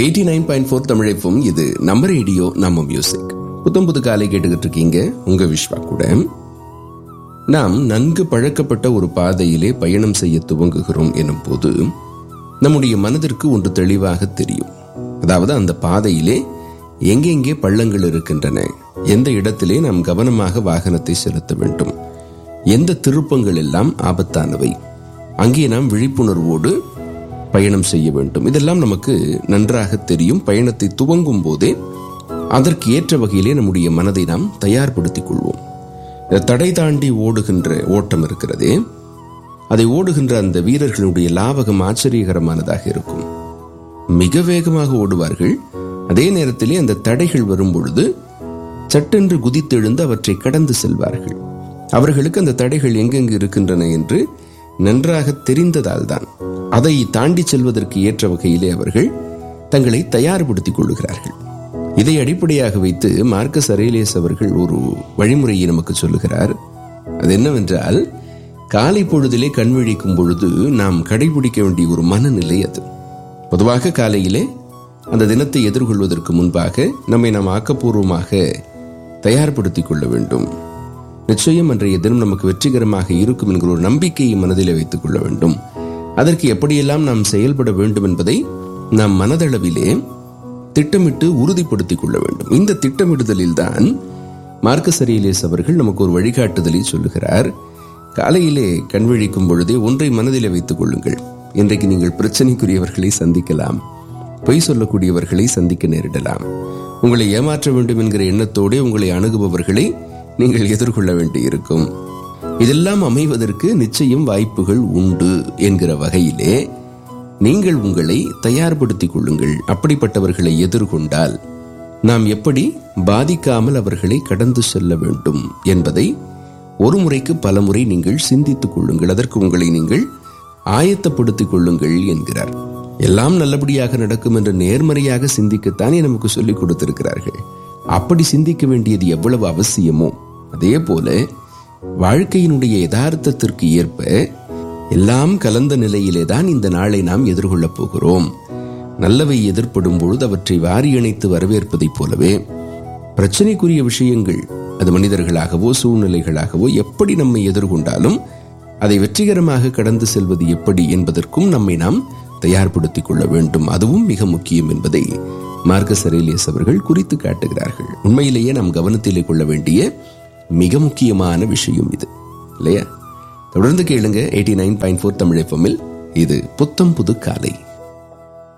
eighty nine point four தமிழைப்பும் இது நம்ம ரேடியோ நம்ம மியூசிக் புத்தம் புது காலை கேட்டுக்கிட்டு இருக்கீங்க உங்க விஸ்வா கூட நாம் நன்கு பழக்கப்பட்ட ஒரு பாதையிலே பயணம் செய்ய துவங்குகிறோம் எனும் போது நம்முடைய மனதிற்கு ஒன்று தெளிவாக தெரியும் அதாவது அந்த பாதையிலே எங்கெங்கே பள்ளங்கள் இருக்கின்றன எந்த இடத்திலே நாம் கவனமாக வாகனத்தை செலுத்த வேண்டும் எந்த திருப்பங்கள் எல்லாம் ஆபத்தானவை அங்கே நாம் விழிப்புணர்வோடு பயணம் செய்ய வேண்டும் இதெல்லாம் நமக்கு நன்றாக தெரியும் பயணத்தை துவங்கும் போதே அதற்கு ஏற்ற வகையிலே நம்முடைய மனதை நாம் தயார்படுத்திக் கொள்வோம் இந்த தடை தாண்டி ஓடுகின்ற ஓட்டம் இருக்கிறதே அதை ஓடுகின்ற அந்த வீரர்களுடைய லாபகம் ஆச்சரியகரமானதாக இருக்கும் மிக வேகமாக ஓடுவார்கள் அதே நேரத்திலே அந்த தடைகள் வரும் பொழுது சட்டென்று குதித்தெழுந்து அவற்றை கடந்து செல்வார்கள் அவர்களுக்கு அந்த தடைகள் எங்கெங்கு இருக்கின்றன என்று நன்றாக தெரிந்ததால் தான் அதை தாண்டி செல்வதற்கு ஏற்ற வகையிலே அவர்கள் தங்களை தயார்படுத்திக் கொள்ளுகிறார்கள் இதை அடிப்படையாக வைத்து மார்க்கஸ் அரேலியஸ் அவர்கள் ஒரு வழிமுறையை நமக்கு சொல்லுகிறார் அது என்னவென்றால் காலை பொழுதிலே கண் விழிக்கும் பொழுது நாம் கடைபிடிக்க வேண்டிய ஒரு மனநிலை அது பொதுவாக காலையிலே அந்த தினத்தை எதிர்கொள்வதற்கு முன்பாக நம்மை நாம் ஆக்கப்பூர்வமாக தயார்படுத்திக் கொள்ள வேண்டும் நிச்சயம் அன்றைய தினம் நமக்கு வெற்றிகரமாக இருக்கும் என்கிற ஒரு நம்பிக்கையை மனதிலே வைத்துக் கொள்ள வேண்டும் அதற்கு எப்படியெல்லாம் நாம் செயல்பட வேண்டும் என்பதை நாம் மனதளவிலே திட்டமிட்டு உறுதிப்படுத்திக் கொள்ள வேண்டும் இந்த திட்டமிடுதலில் தான் மார்க்கஸ் அரேலியஸ் அவர்கள் நமக்கு ஒரு வழிகாட்டுதலை சொல்லுகிறார் காலையிலே கண்விழிக்கும் பொழுதே ஒன்றை மனதிலே வைத்துக் கொள்ளுங்கள் இன்றைக்கு நீங்கள் பிரச்சனைக்குரியவர்களை சந்திக்கலாம் பொய் சொல்லக்கூடியவர்களை சந்திக்க நேரிடலாம் உங்களை ஏமாற்ற வேண்டும் என்கிற எண்ணத்தோடு உங்களை அணுகுபவர்களை நீங்கள் எதிர்கொள்ள வேண்டியிருக்கும் இதெல்லாம் அமைவதற்கு நிச்சயம் வாய்ப்புகள் உண்டு என்கிற வகையிலே நீங்கள் உங்களை தயார்படுத்திக் கொள்ளுங்கள் அப்படிப்பட்டவர்களை எதிர்கொண்டால் நாம் எப்படி பாதிக்காமல் அவர்களை கடந்து செல்ல வேண்டும் என்பதை ஒரு முறைக்கு பல முறை நீங்கள் சிந்தித்துக் கொள்ளுங்கள் அதற்கு உங்களை நீங்கள் ஆயத்தப்படுத்திக் கொள்ளுங்கள் என்கிறார் எல்லாம் நல்லபடியாக நடக்கும் என்று நேர்மறையாக சிந்திக்கத்தானே நமக்கு சொல்லிக் கொடுத்திருக்கிறார்கள் அப்படி சிந்திக்க வேண்டியது எவ்வளவு அவசியமோ அதே போல வாழ்க்கையினுடைய யதார்த்தத்திற்கு ஏற்ப எல்லாம் கலந்த நிலையிலே தான் இந்த நாளை நாம் எதிர்கொள்ளப் போகிறோம் நல்லவை எதிர்ப்படும் பொழுது அவற்றை வாரி இணைத்து வரவேற்பதைப் போலவே பிரச்சனைக்குரிய விஷயங்கள் அது மனிதர்களாகவோ சூழ்நிலைகளாகவோ எப்படி நம்மை எதிர்கொண்டாலும் அதை வெற்றிகரமாக கடந்து செல்வது எப்படி என்பதற்கும் நம்மை நாம் தயார்படுத்திக் கொள்ள வேண்டும் அதுவும் மிக முக்கியம் என்பதை மார்க்கஸ் அரேலியஸ் அவர்கள் குறித்து காட்டுகிறார்கள் உண்மையிலேயே நாம் கவனத்திலே கொள்ள வேண்டிய மிக முக்கியமான விஷயம் இது இல்லையா தொடர்ந்து கேளுங்க eighty nine point four Tamil இது புத்தம் புது காலை